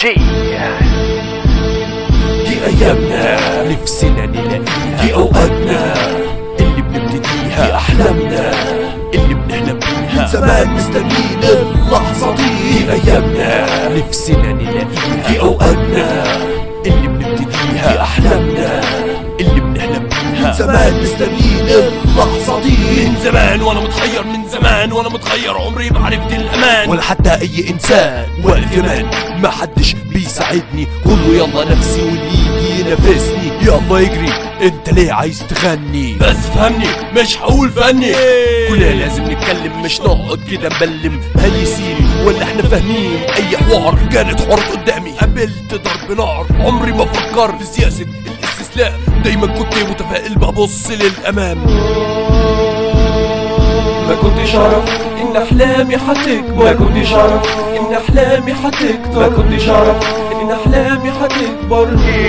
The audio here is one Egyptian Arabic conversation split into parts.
جي دي أيامنا نفسنا نلاقيها دي أوقاتنا اللي بنبتديها دي أحلامنا اللي بنحلم بيها زمان مستنيين اللحظة دي دي أيامنا نفسنا نلاقيها دي أوقاتنا اللي بنبتديها دي أحلامنا اللي بنحلم بيها زمان مستنيين اللحظة دي من زمان وانا متخير من زمان وانا متخير عمري ما عرفت الامان ولا حتى اي انسان واقف كمان ما حدش بيساعدني كله يلا نفسي واللي يجي ينافسني يلا يجري انت ليه عايز تغني بس فهمني مش هقول فني كلنا لازم نتكلم مش نقعد كده نبلم هي سيري ولا احنا فاهمين اي حوار كانت حوارات قدامي قابلت ضرب نار عمري ما فكرت في سياسة الاستسلام دايما كنت متفائل ببص للامام ما كنتش اعرف ان احلامي هتكبر ما كنتش اعرف ان احلامي هتكبر ما كنتش اعرف ان احلامي هتكبر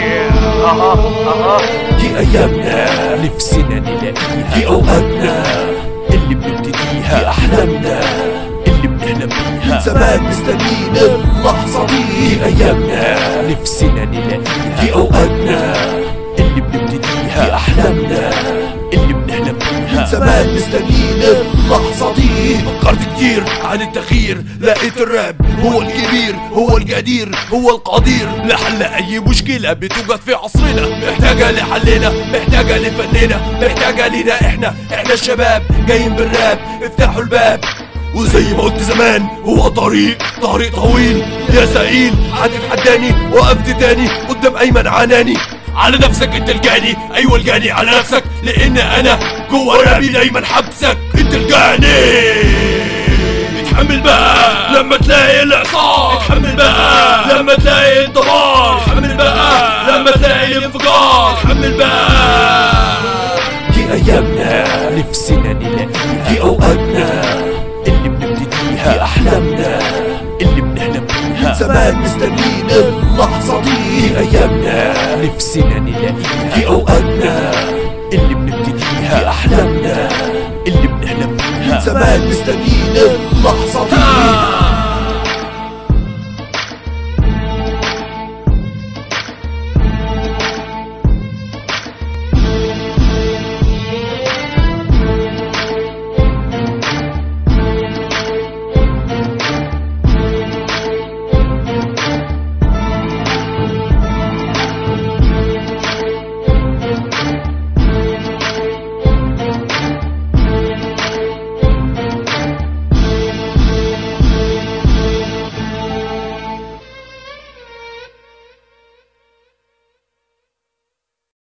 دي أيامنا نفسنا نلاقيها دي أوقاتنا اللي دي بنبتديها أحلامنا اللي بنحلم بيها زمان مستنيين اللحظة دي دي أيامنا نفسنا نلاقيها دي أوقاتنا اللي دي بنبتديها أحلامنا اللي بنحلم بيها زمان مستنيين اللحظة دي فكرت كتير عن التغيير لقيت الراب هو الكبير هو الجدير هو القدير لحل اي مشكلة بتوجد في عصرنا محتاجة لحلنا محتاجة لفننا محتاجة لينا احنا احنا الشباب جايين بالراب افتحوا الباب وزي ما قلت زمان هو طريق طريق طويل يا سئيل هتتحداني وقفت تاني قدام ايمن عناني على نفسك انت الجاني ايوه الجاني على نفسك لان انا جوه رابي دايما حبسك انت الجاني اتحمل بقى لما تلاقي الاعصار اتحمل بقى لما تلاقي الدمار اتحمل بقى لما تلاقي الانفجار اتحمل بقى دي أيامنا نفسنا نلاقيها دي أوقاتنا اللي بنبتديها دي أحلامنا اللي بنحلم بيها زمان مستنيين اللحظة دي دي أيامنا نفسنا نلاقيها دي أوقاتنا اللي دي بنبتديها أحلامنا اللي بنحلم بيها زمان مستنيين اللحظة دي آه